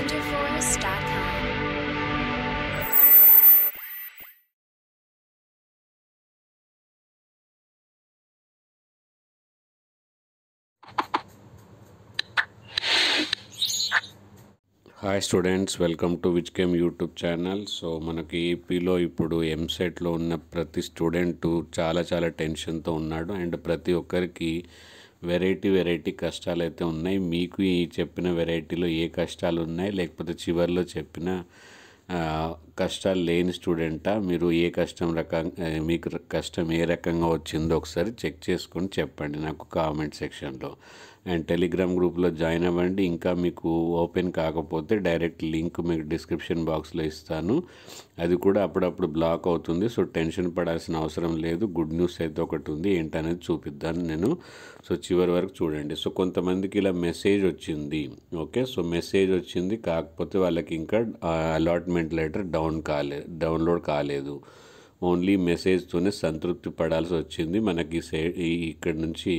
rangerforest.com. Hi students welcome to which came YouTube channel so మనకి ఏపీలో ఇప్పుడు ఎంసెట్లో ఉన్న ప్రతి స్టూడెంట్ చాలా చాలా టెన్షన్తో ఉన్నాడు అండ్ ప్రతి ఒక్కరికి వెరైటీ వెరైటీ కష్టాలు అయితే ఉన్నాయి మీకు ఈ చెప్పిన వెరైటీలో ఏ కష్టాలు ఉన్నాయి లేకపోతే చివరిలో చెప్పిన ఆ, కష్టాలు లేని స్టూడెంటా మీరు ఏ కష్టం రకం ఆ, మీకు కష్టం ఏ రకంగా వచ్చిందో ఒకసారి చెక్ చేసుకొని చెప్పండి నాకు కామెంట్ సెక్షన్లో అండ్ టెలిగ్రామ్ గ్రూప్లో జాయిన్ అవ్వండి ఇంకా మీకు ఓపెన్ కాకపోతే డైరెక్ట్ లింక్ మీకు డిస్క్రిప్షన్ బాక్స్లో ఇస్తాను అది కూడా అప్పుడప్పుడు బ్లాక్ అవుతుంది సో టెన్షన్ పడాల్సిన అవసరం లేదు గుడ్ న్యూస్ అయితే ఒకటి ఉంది ఏంటనేది చూపిద్దాను నేను సో చివరి వరకు చూడండి సో కొంతమందికి ఇలా మెసేజ్ వచ్చింది ఓకే సో మెసేజ్ వచ్చింది కాకపోతే వాళ్ళకి ఇంకా అలాట్మెంట్ లెటర్ డౌన్ కాలే డౌన్లోడ్ కాలేదు ఓన్లీ మెసేజ్తోనే సంతృప్తి పడాల్సి వచ్చింది మనకి సే ఈ ఇక్కడ నుంచి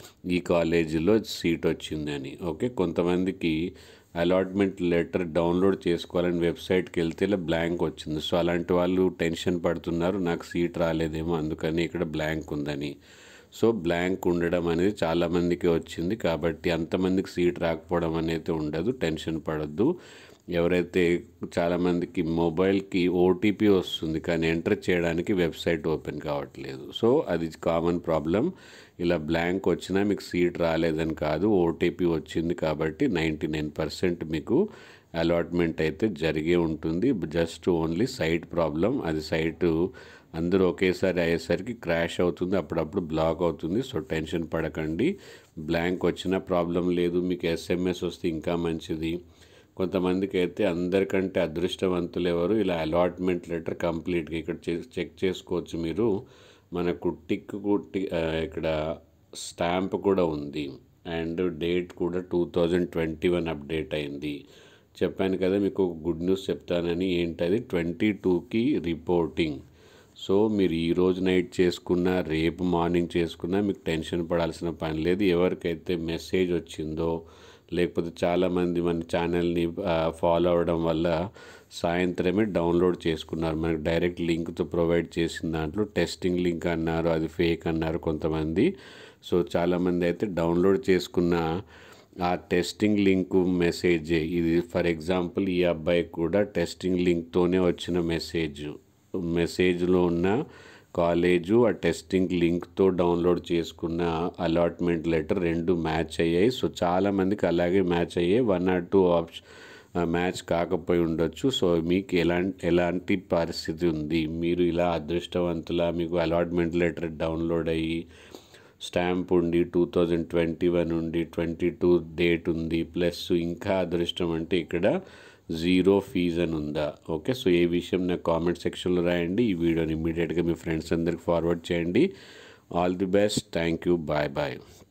ఈ కాలేజీలో సీట్ వచ్చింది అని ఓకే కొంతమందికి అలాట్మెంట్ లెటర్ డౌన్లోడ్ చేసుకోవాలని వెబ్సైట్కి వెళ్తే ఇలా బ్లాంక్ వచ్చింది సో అలాంటి వాళ్ళు టెన్షన్ పడుతున్నారు నాకు సీట్ రాలేదేమో అందుకని ఇక్కడ బ్లాంక్ ఉందని సో బ్లాంక్ ఉండడం అనేది చాలామందికి వచ్చింది కాబట్టి అంతమందికి సీట్ రాకపోవడం అనేది ఉండదు టెన్షన్ పడద్దు ఎవరైతే చాలామందికి మొబైల్కి ఓటీపీ వస్తుంది కానీ ఎంటర్ చేయడానికి వెబ్సైట్ ఓపెన్ కావట్లేదు సో అది కామన్ ప్రాబ్లం ఇలా బ్లాంక్ వచ్చినా మీకు సీట్ రాలేదని కాదు ఓటీపీ వచ్చింది కాబట్టి నైంటీ నైన్ పర్సెంట్ మీకు అలాట్మెంట్ అయితే జరిగే ఉంటుంది జస్ట్ ఓన్లీ సైట్ ప్రాబ్లం అది సైటు అందరూ ఒకేసారి అయ్యేసరికి క్రాష్ అవుతుంది అప్పుడప్పుడు బ్లాక్ అవుతుంది సో టెన్షన్ పడకండి బ్లాంక్ వచ్చిన ప్రాబ్లం లేదు మీకు ఎస్ఎంఎస్ వస్తే ఇంకా మంచిది కొంతమందికి అయితే అందరికంటే అదృష్టవంతులు ఎవరు ఇలా అలాట్మెంట్ లెటర్ కంప్లీట్గా ఇక్కడ చే- చెక్ చేసుకోవచ్చు మీరు మనకు టిక్ టి ఇక్కడ స్టాంప్ కూడా ఉంది అండ్ డేట్ కూడా two thousand twenty one update అయింది చెప్పాను కదా మీకు ఒక గుడ్ న్యూస్ చెప్తానని ఏంటది ట్వంటీ టూకి రిపోర్టింగ్ సో మీరు ఈ రోజు నైట్ చేసుకున్నా రేపు మార్నింగ్ చేసుకున్నా మీకు టెన్షన్ పడాల్సిన పని లేదు ఎవరికైతే మెసేజ్ వచ్చిందో లేకపోతే చాలామంది మన ఛానల్ని ఫాలో అవ్వడం వల్ల సాయంత్రమే డౌన్లోడ్ చేసుకున్నారు మనకు డైరెక్ట్ లింక్తో ప్రొవైడ్ చేసిన దాంట్లో టెస్టింగ్ లింక్ అన్నారు అది ఫేక్ అన్నారు కొంతమంది సో చాలామంది అయితే డౌన్లోడ్ చేసుకున్న ఆ టెస్టింగ్ లింక్ మెసేజ్ ఇది ఫర్ ఎగ్జాంపుల్ ఈ అబ్బాయి కూడా టెస్టింగ్ లింక్తోనే వచ్చిన మెసేజ్ మెసేజ్లో ఉన్న కాలేజు ఆ టెస్టింగ్ లింక్తో డౌన్లోడ్ చేసుకున్న అలాట్మెంట్ లెటర్ రెండు మ్యాచ్ అయ్యాయి సో చాలామందికి అలాగే మ్యాచ్ అయ్యాయి one or two option match కాకపోయి ఉండొచ్చు సో మీకు ఎలాంటి ఎలాంటి పరిస్థితి ఉంది మీరు ఇలా అదృష్టవంతులా మీకు అలాట్మెంట్ లెటర్ డౌన్లోడ్ అయ్యి స్టాంప్ ఉండి టూ థౌజండ్ ట్వంటీ వన్ ఉండి ట్వంటీ టూ డేట్ ఉంది ప్లస్ ఇంకా అదృష్టం అంటే ఇక్కడ జీరో ఫీజ్ అని ఉందా ఓకే సో ఏ విషయం నాకు కామెంట్ సెక్షన్లో రాయండి ఈ వీడియోని ఇమీడియట్గా మీ ఫ్రెండ్స్ అందరికి ఫార్వర్డ్ చేయండి all the best thank you bye bye